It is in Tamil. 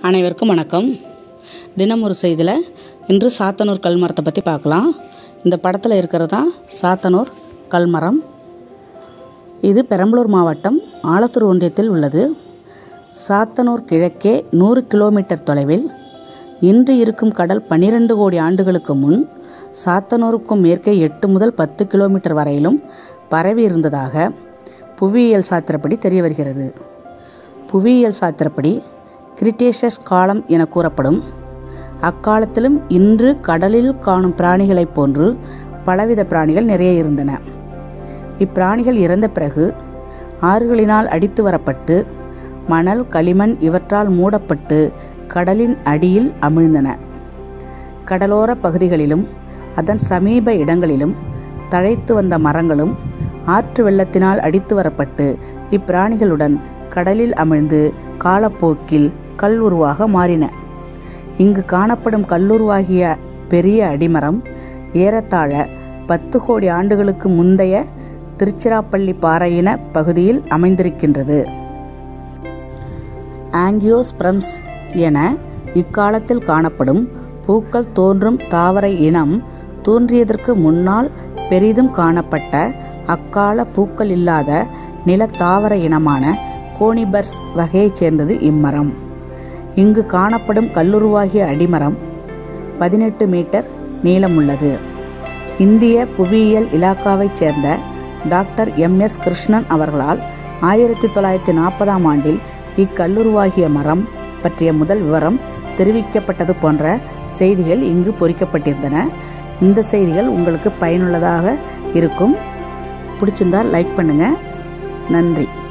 அனைவருக்கும் வணக்கம் தினம் ஒரு செய்தியில் இன்று சாத்தனூர் கல்மரத்தை பற்றி பார்க்கலாம் இந்த படத்தில் இருக்கிறது தான் சாத்தனூர் கல்மரம் இது பெரம்பலூர் மாவட்டம் ஆலத்தூர் ஒன்றியத்தில் உள்ளது சாத்தனூர் கிழக்கே நூறு கிலோமீட்டர் தொலைவில் இன்று இருக்கும் கடல் பன்னிரண்டு கோடி ஆண்டுகளுக்கு முன் சாத்தனூருக்கும் மேற்கே எட்டு முதல் பத்து கிலோமீட்டர் வரையிலும் பரவி இருந்ததாக புவியியல் சாத்திரப்படி தெரிய வருகிறது புவியியல் சாத்திரப்படி கிரிட்டேஷஸ் காலம் என கூறப்படும் அக்காலத்திலும் இன்று கடலில் காணும் பிராணிகளைப் போன்று பலவித பிராணிகள் நிறைய இருந்தன இப்பிராணிகள் இறந்த பிறகு ஆறுகளினால் அடித்து வரப்பட்டு மணல் களிமண் இவற்றால் மூடப்பட்டு கடலின் அடியில் அமிழ்ந்தன கடலோர பகுதிகளிலும் அதன் சமீப இடங்களிலும் தழைத்து வந்த மரங்களும் ஆற்று வெள்ளத்தினால் அடித்து வரப்பட்டு இப்பிராணிகளுடன் கடலில் அமிழ்ந்து காலப்போக்கில் கல் உருவாக மாறின இங்கு காணப்படும் கல்லுருவாகிய பெரிய அடிமரம் ஏறத்தாழ பத்து கோடி ஆண்டுகளுக்கு முந்தைய திருச்சிராப்பள்ளி பாறையின பகுதியில் அமைந்திருக்கின்றது ஆங்கியோஸ்பிரம்ஸ் என இக்காலத்தில் காணப்படும் பூக்கள் தோன்றும் தாவர இனம் தோன்றியதற்கு முன்னால் பெரிதும் காணப்பட்ட அக்கால பூக்கள் இல்லாத நில தாவர இனமான கோனிபர்ஸ் வகையைச் சேர்ந்தது இம்மரம் இங்கு காணப்படும் கல்லுருவாகிய அடிமரம் பதினெட்டு மீட்டர் நீளமுள்ளது இந்திய புவியியல் இலாக்காவைச் சேர்ந்த டாக்டர் எம் எஸ் கிருஷ்ணன் அவர்களால் ஆயிரத்தி தொள்ளாயிரத்தி நாற்பதாம் ஆண்டில் இக்கல்லுருவாகிய மரம் பற்றிய முதல் விவரம் தெரிவிக்கப்பட்டது போன்ற செய்திகள் இங்கு பொறிக்கப்பட்டிருந்தன இந்த செய்திகள் உங்களுக்கு பயனுள்ளதாக இருக்கும் பிடிச்சிருந்தால் லைக் பண்ணுங்கள் நன்றி